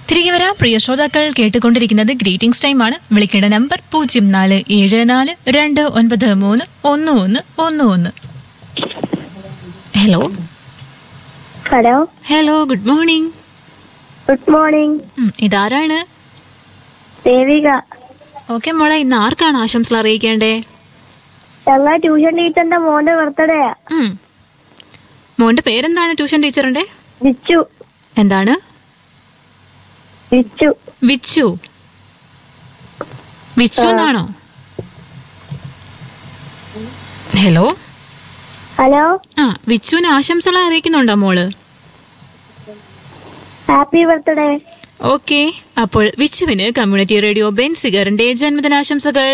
തിരികെ വരാം പ്രിയ ശ്രോതാക്കൾ കേട്ടുകൊണ്ടിരിക്കുന്നത് ഗ്രീറ്റിംഗ്സ് ടൈം ആണ് വിളിക്കേണ്ട നമ്പർ പൂജ്യം നാല് ഏഴ് നാല് രണ്ട് ഒൻപത് മൂന്ന് ഒന്ന് ഒന്ന് ഒന്ന് ഒന്ന് hello hello hello good morning good morning ഉം, ഇതാരാണ് ദേവിക ഓക്കെ മോളെ ഇന്ന് ആർക്കാണ് ആശംസകൾ അറിയിക്കേണ്ടേ ഞങ്ങൾ ട്യൂഷൻ ടീച്ചറിന്റെ മോന്റെ ബർത്ത്ഡേയാ ഉം. മോന്റെ പേരെന്താണ് ട്യൂഷൻ ടീച്ചറിന്റെ വിച്ചു എന്താണ് വിച്ചു വിച്ചു വിച്ചു എന്നാണോ ഹലോ ഹലോ ആ വിച്ചുവിന് ആശംസകൾ അറിയിക്കുന്നുണ്ടോ മോള് ഹാപ്പി ബർത്ത്ഡേ ഓക്കെ അപ്പോൾ വിച്ചുവിന് കമ്മ്യൂണിറ്റി റേഡിയോ ബെൻസിഗറിന്റെ ജന്മദിനാശംസകൾ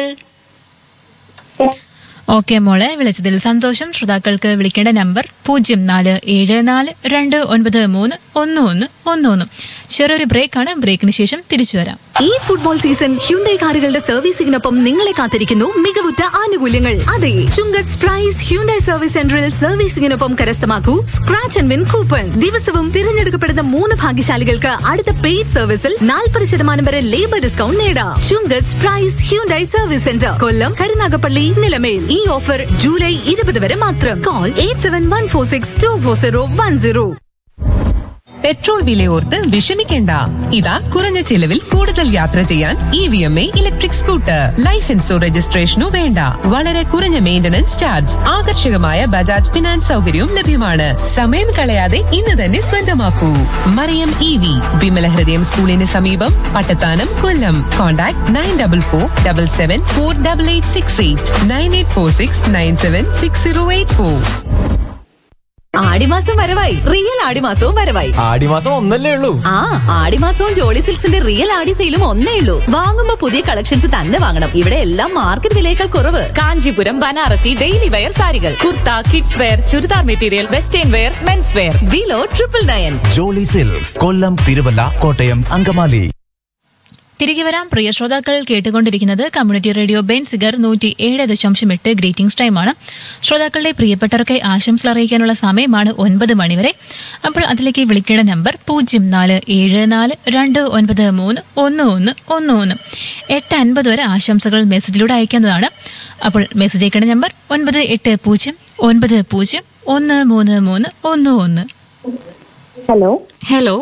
ഓക്കെ മോളെ വിളിച്ചതിൽ സന്തോഷം ശ്രോതാക്കൾക്ക് വിളിക്കേണ്ട നമ്പർ പൂജ്യം നാല് ഏഴ് നാല് രണ്ട് ഒൻപത് മൂന്ന് ഒന്ന് ഒന്ന് ഒന്ന് ഒന്ന് ചെറിയൊരു ബ്രേക്കാണ് ബ്രേക്കിന് ശേഷം തിരിച്ചു വരാം ഈ ഫുട്ബോൾ സീസൺ ഹ്യുണ്ടൈ കാറുകളുടെ സർവീസിംഗിനൊപ്പം നിങ്ങളെ കാത്തിരിക്കുന്നു മികവുറ്റ ആനുകൂല്യങ്ങൾ അതെ ചുങ്കത്ത് പ്രൈസ് ഹ്യുണ്ടൈ സർവീസ് സെന്ററിൽ സർവീസിംഗിനൊപ്പം കരസ്ഥമാക്കൂ സ്ക്രാച്ച് ആൻഡ് വിൻ കൂപ്പൺ ദിവസവും തിരഞ്ഞെടുക്കപ്പെടുന്ന മൂന്ന് ഭാഗ്യശാലികൾക്ക് അടുത്ത പെയ്ഡ് സർവീസിൽ നാൽപ്പത് ശതമാനം വരെ ലേബർ ഡിസ്കൗണ്ട് നേടാം Chungath prize Hyundai service centre Kollam Karunagappally Nilamel ഈ ഓഫർ ജൂലൈ ഇരുപത് വരെ മാത്രം call eight seven one four six two four zero one zero petrol വിലയോർത്ത് വിഷമിക്കേണ്ട ഇതാ കുറഞ്ഞ ചിലവിൽ കൂടുതൽ യാത്ര ചെയ്യാൻ E V M A electric scooter ലൈസൻസോ രജിസ്ട്രേഷനോ വേണ്ട വളരെ കുറഞ്ഞ മെയിന്റനൻസ് ചാർജ് ആകർഷകമായ ബജാജ് ഫിനാൻസ് സൗകര്യവും ലഭ്യമാണ് സമയം കളയാതെ ഇന്ന് തന്നെ സ്വന്തമാക്കൂ മറിയം ഇ വി വിമല ഹൃദയം സ്കൂളിന് സമീപം Pattathanam Kollam contact nine double four double seven four double eight six eight nine eight four six nine seven six zero eight four ആടിമാസം വരവായി റിയൽ ആടിമാസവും വരവായി ആടിമാസം ഒന്നല്ലേ ഉള്ളൂ ആ ആടിമാസവും ജോളി സിൽക്സിന്റെ റിയൽ ആടി സെയിലും ഒന്നേ ഉള്ളൂ വാങ്ങുമ്പോ പുതിയ കളക്ഷൻസ് തന്നെ വാങ്ങണം ഇവിടെ എല്ലാം മാർക്കറ്റ് വിലയേക്കാൾ കുറവ് കാഞ്ചീപുരം ബനാറസി ഡെയിലി വെയർ സാരികൾ kurta kids wear churidar material western wear men's wear below triple nine Jolly Silks Kollam Thiruvalla Kottayam Angamaly തിരികെ വരാം പ്രിയ ശ്രോതാക്കൾ കേട്ടുകൊണ്ടിരിക്കുന്നത് കമ്മ്യൂണിറ്റി റേഡിയോ ബെൻസിഗർ നൂറ്റി ഏഴ് ദശാംശം എട്ട് ഗ്രീറ്റിംഗ്സ് ടൈമാണ് ശ്രോതാക്കളുടെ പ്രിയപ്പെട്ടവർക്ക് ആശംസകൾ അറിയിക്കാനുള്ള സമയമാണ് ഒൻപത് മണിവരെ അപ്പോൾ അതിലേക്ക് വിളിക്കേണ്ട നമ്പർ പൂജ്യം നാല് ഏഴ് നാല് രണ്ട് ഒൻപത് മൂന്ന് ഒന്ന് ഒന്ന് ഒന്ന് ഒന്ന് എട്ട് അൻപത് വരെ ആശംസകൾ മെസ്സേജിലൂടെ അയക്കുന്നതാണ് അപ്പോൾ മെസ്സേജ് അയക്കേണ്ട നമ്പർ ഒൻപത് എട്ട് പൂജ്യം ഒൻപത് പൂജ്യം ഒന്ന് മൂന്ന് മൂന്ന് ഒന്ന് ഒന്ന് hello hello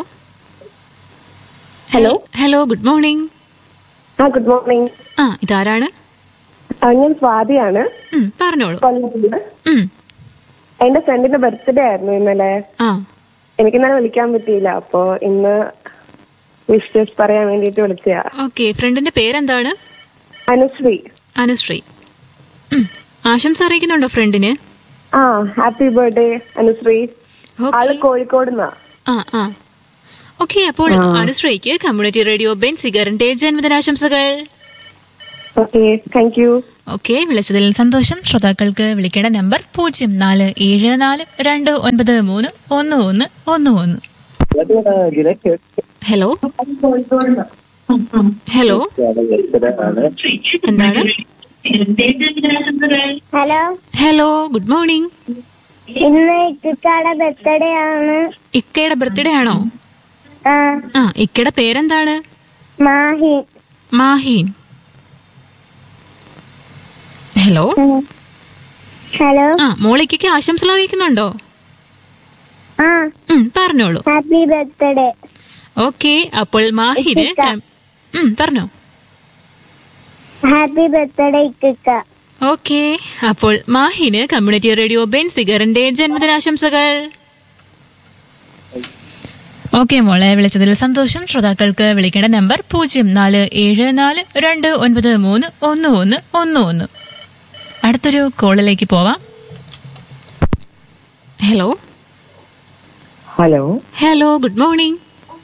hello hello good morning ആ ഗുഡ് മോർണിംഗ് ആ ഇതാരാണ് ഞാൻ സ്വാതിയാണ് ഉം, പറഞ്ഞോളൂ കൊല്ലത്തുനിന്ന് ഉം, എന്റെ ഫ്രണ്ടിന്റെ ബർത്ത്ഡേ ആയിരുന്നു ഇന്നലെ ആ എനിക്ക് ഇന്നലെ വിളിക്കാൻ പറ്റിയില്ല അപ്പോ ഇന്ന് വിഷസ് പറയാൻ വേണ്ടിട്ട് വിളിച്ചതാ ഓക്കെ ഫ്രണ്ടിന്റെ പേരെന്താണ് അനുശ്രീ അനുശ്രീ ഉം, ആശംസ അറിയിക്കുന്നുണ്ടോ ഫ്രണ്ടിന് ആ ഹാപ്പി ബർത്ത്ഡേ അനുശ്രീ ആള് ഓക്കെ കോഴിക്കോട് നിന്നാ ആ ആ ഓക്കെ അപ്പോൾ അനുശ്രീക്ക് കമ്മ്യൂണിറ്റി റേഡിയോ ബെൻ സിഗറിന്റെ ജന്മദിനാശംസകൾ ഓക്കെ താങ്ക് യു ഓക്കെ വിളിച്ചതിൽ സന്തോഷം ശ്രോതാക്കൾക്ക് വിളിക്കേണ്ട നമ്പർ പൂജ്യം നാല് ഏഴ് നാല് രണ്ട് ഒൻപത് മൂന്ന് ഒന്ന് ഒന്ന് ഒന്ന് ഒന്ന് ഹലോ ഹലോ എന്താണ് ഹലോ ഹലോ ഗുഡ് മോർണിംഗ് ഇന്ന് ഇക്കാടെ ബർത്ത്ഡേ ആണ് ഇക്കയുടെ ബർത്ത്ഡേ ആണോ ആ ആ ഇക്കയുടെ പേരെന്താണ് മാഹി മാഹീൻ ഹലോ ഹലോ ആ മോളിക്കയ്ക്ക് ആശംസകൾ അറിയിക്കുന്നുണ്ടോ ആ ഉം, പറഞ്ഞോളൂ ഹാപ്പി ബർത്ത്ഡേ ഓക്കെ അപ്പോൾ മാഹിന് ഇക്ക. കം- ഉം, പറഞ്ഞോ ഹാപ്പി ബർത്ത്ഡേ ഇക്ക ഓക്കെ അപ്പോൾ മാഹിന് കമ്മ്യൂണിറ്റി റേഡിയോ ബെൻ സിഗറിന്റെ ജന്മദിനാശംസകൾ ഓക്കെ മോളെ വിളിച്ചതിൽ സന്തോഷം ശ്രോതാക്കൾക്ക് വിളിക്കേണ്ട നമ്പർ പൂജ്യം നാല് ഏഴ് നാല് രണ്ട് ഒൻപത് മൂന്ന് ഒന്ന് ഒന്ന് ഒന്ന് ഒന്ന് അടുത്തൊരു കോളിലേക്ക് പോവാം hello hello hello good morning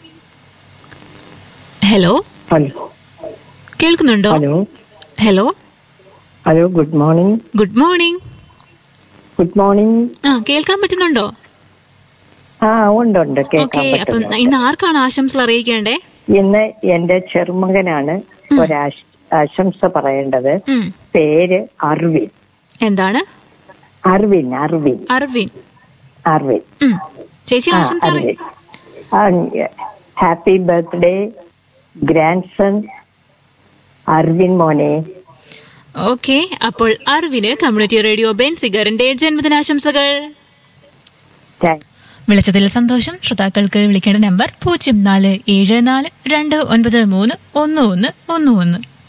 hello hello കേൾക്കുന്നുണ്ടോ hello hello hello good morning good morning good morning ആ കേൾക്കാൻ പറ്റുന്നുണ്ടോ ആ ഉണ്ട് ഉണ്ട് ഓക്കെ കേൾക്കാൻ അപ്പം പറ്റുന്നു ഇന്ന് ആർക്കാണ് ആശംസകൾ അറിയിക്കേണ്ടേ ഇന്ന് എന്റെ ചെറുമകനാണ് ഒരാശ ആശംസ പറയേണ്ടത് ഉം. പേര് അർവിൻ എന്താണ് അർവിൻ അർവിൻ അർവിൻ അർവിൻ ഉം. ചേച്ചി ആ ആശംസ അറി- Arvin happy birthday grandson Arvin മോനെ ഓക്കെ അപ്പോൾ അറിവിന് കമ്മ്യൂണിറ്റി റേഡിയോ ബെൻസിഗറിന്റെ ജന്മദിനാശംസകൾ താങ്ക് വിളിച്ചതിൽ സന്തോഷം ശ്രോതാക്കൾക്ക് വിളിക്കേണ്ട നമ്പർ പൂജ്യം നാല് ഏഴ് നാല് രണ്ട് ഒൻപത് മൂന്ന് ഒന്ന് ഒന്ന് ഒന്ന് ഒന്ന്